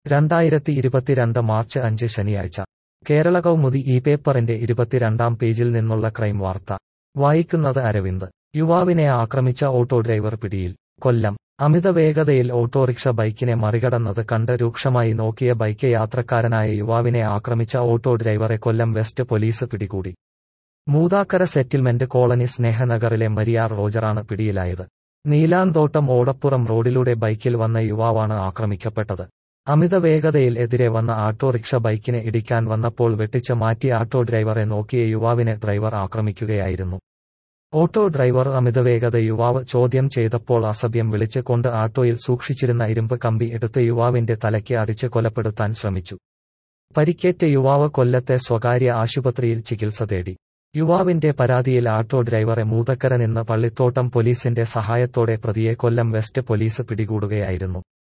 രണ്ടായിരത്തി ഇരുപത്തിരണ്ട് മാർച്ച് അഞ്ച് ശനിയാഴ്ച കേരള കൗമുദി ഈ പേപ്പറിന്റെ ഇരുപത്തിരണ്ടാം പേജിൽ നിന്നുള്ള ക്രൈം വാർത്ത വായിക്കുന്നത് അരവിന്ദ് യുവാവിനെ ആക്രമിച്ച ഓട്ടോ ഡ്രൈവർ പിടിയിൽ കൊല്ലം അമിത വേഗതയിൽ ഓട്ടോറിക്ഷ ബൈക്കിനെ മറികടന്നത് കണ്ട് രൂക്ഷമായി നോക്കിയ ബൈക്ക് യാത്രക്കാരനായ യുവാവിനെ ആക്രമിച്ച ഓട്ടോ ഡ്രൈവറെ കൊല്ലം വെസ്റ്റ് പോലീസ് പിടികൂടി മൂതാക്കര സെറ്റിൽമെന്റ് കോളനി സ്നേഹനഗറിലെ മരിയാർ റോജറാണ് പിടിയിലായത് നീലാന്തോട്ടം ഓടപ്പുറം റോഡിലൂടെ ബൈക്കിൽ വന്ന യുവാവാണ് ആക്രമിക്കപ്പെട്ടത് അമിത വേഗതയിൽ എതിരെ വന്ന ആട്ടോറിക്ഷ ബൈക്കിനെ ഇടിക്കാൻ വന്നപ്പോൾ വെട്ടിച്ച് മാറ്റി ആട്ടോ ഡ്രൈവറെ നോക്കിയ യുവാവിനെ ഡ്രൈവർ ആക്രമിക്കുകയായിരുന്നു ഓട്ടോ ഡ്രൈവർ അമിതവേഗത യുവാവ് ചോദ്യം ചെയ്തപ്പോൾ അസഭ്യം വിളിച്ച് കൊണ്ട് ആട്ടോയിൽ സൂക്ഷിച്ചിരുന്ന ഇരുമ്പ് കമ്പി എടുത്ത് യുവാവിന്റെ തലയ്ക്ക് അടിച്ച് കൊലപ്പെടുത്താൻ ശ്രമിച്ചു പരിക്കേറ്റ യുവാവ് കൊല്ലത്തെ സ്വകാര്യ ആശുപത്രിയിൽ ചികിത്സ തേടി യുവാവിന്റെ പരാതിയിൽ ആട്ടോ ഡ്രൈവറെ മൂതക്കര നിന്ന് പള്ളിത്തോട്ടം പോലീസിന്റെ സഹായത്തോടെ പ്രതിയെ കൊല്ലം വെസ്റ്റ് പോലീസ് പിടികൂടുകയായിരുന്നു